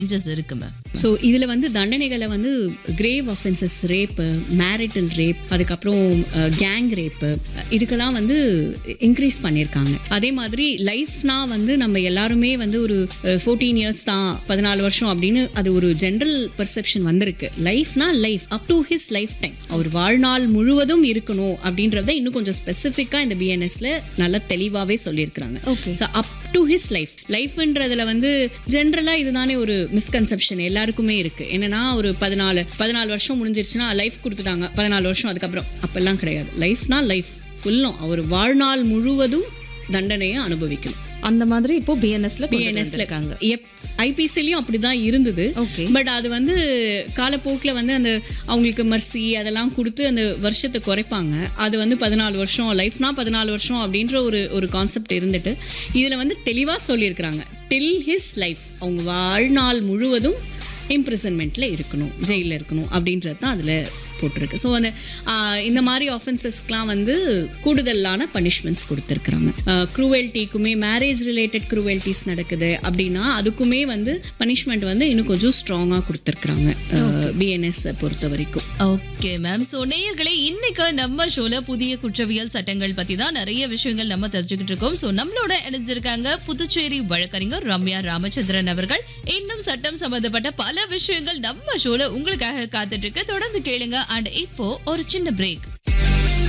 Changes இருக்கு ma'am so இதில் வந்து தண்டனைகளை வந்து grave offences rape marital rape அதுக்கப்புறம் கேங் ரேப்பு இதுக்கெல்லாம் வந்து இன்க்ரீஸ் பண்ணியிருக்காங்க அதே மாதிரி லைஃப்னா வந்து நம்ம எல்லாருமே வந்து ஒரு ஃபோர்டீன் இயர்ஸ் தான் பதினாலு வருஷம் அப்படின்னு அது ஒரு ஜென்ரல் பர்செப்ஷன் வந்திருக்கு லைஃப்னா life up to his life time அவர் வாழ்நாள் முழுவதும் இருக்கணும் அப்படின்றத இன்னும் கொஞ்சம் ஸ்பெசிஃபிக்காக இந்த பிஎன்எஸ்ல நல்லா தெளிவாகவே சொல்லியிருக்கிறாங்க Okay. So up to his life லைஃப்ன்றதுல வந்து ஜென்ரலா இதுதானே ஒரு மிஸ்கன்செப்ஷன் எல்லாருக்குமே இருக்கு என்னன்னா ஒரு பதினாலு பதினாலு வருஷம் முடிஞ்சிருச்சுன்னா லைஃப் கொடுத்துட்டாங்க பதினாலு வருஷம் அதுக்கப்புறம் அப்பெல்லாம் கிடையாது லைஃப்னா லைஃப் ஃபுல்லும் அவர் வாழ்நாள் முழுவதும் தண்டனையை அனுபவிக்கணும் அந்த மாதிரி இப்போ பிஎன்எஸ்ல பிஎன்எஸ்ல இருக்காங்க ஐபிசிலையும் அப்படிதான் இருந்தது ஓகே பட் அது வந்து காலப்போக்கில் வந்து அந்த அவங்களுக்கு மர்சி அதெல்லாம் கொடுத்து அந்த வருஷத்தை குறைப்பாங்க அது வந்து பதினாலு வருஷம் லைஃப்னா பதினாலு வருஷம் அப்படின்ற ஒரு ஒரு கான்செப்ட் இருந்துட்டு இதில் வந்து தெளிவாக சொல்லியிருக்கிறாங்க டில் ஹிஸ் லைஃப் அவங்க வாழ்நாள் முழுவதும் இம்ப்ரிசன்மெண்ட்டில் இருக்கணும் ஜெயிலில் இருக்கணும் அப்படின்றது தான் அதில் போட்டிருக்கு ஸோ அந்த ஆஹ், இந்த மாதிரி ஆஃபென்சஸ்க்கெலாம் வந்து கூடுதலான பனிஷ்மெண்ட்ஸ் கொடுத்துருக்குறாங்க க்ரூவல்ட்டிக்குமே மேரேஜ் ரிலேட்டட் க்ரூவல்ட்டிஸ் நடக்குது அப்படின்னா அதுக்குமே வந்து பனிஷ்மெண்ட் வந்து இன்னும் கொஞ்சம் ஸ்ட்ராங்காக கொடுத்துருக்குறாங்க பிஎன்எஸ் பொறுத்த வரைக்கும் ஓகே மேம் சோ நேயர்களே இன்னைக்கு நம்ம ஷோல புதிய குற்றவியல் சட்டங்கள் பத்தி தான் நிறைய விஷயங்கள் நம்ம தெரிஞ்சுக்கிட்டு இருக்கோம் சோ நம்மளோட இணைஞ்சிருக்காங்க புதுச்சேரி வழக்கறிஞர் ரம்யா ராமச்சந்திரன் அவர்கள் இன்னும் சட்டம் சம்பந்தப்பட்ட பல விஷயங்கள் நம்ம ஷோல உங்களுக்காக காத்துட்டு இருக்கு தொடர்ந்து கேளுங்க அண்ட் இப்போ ஒரு சின்ன பிரேக்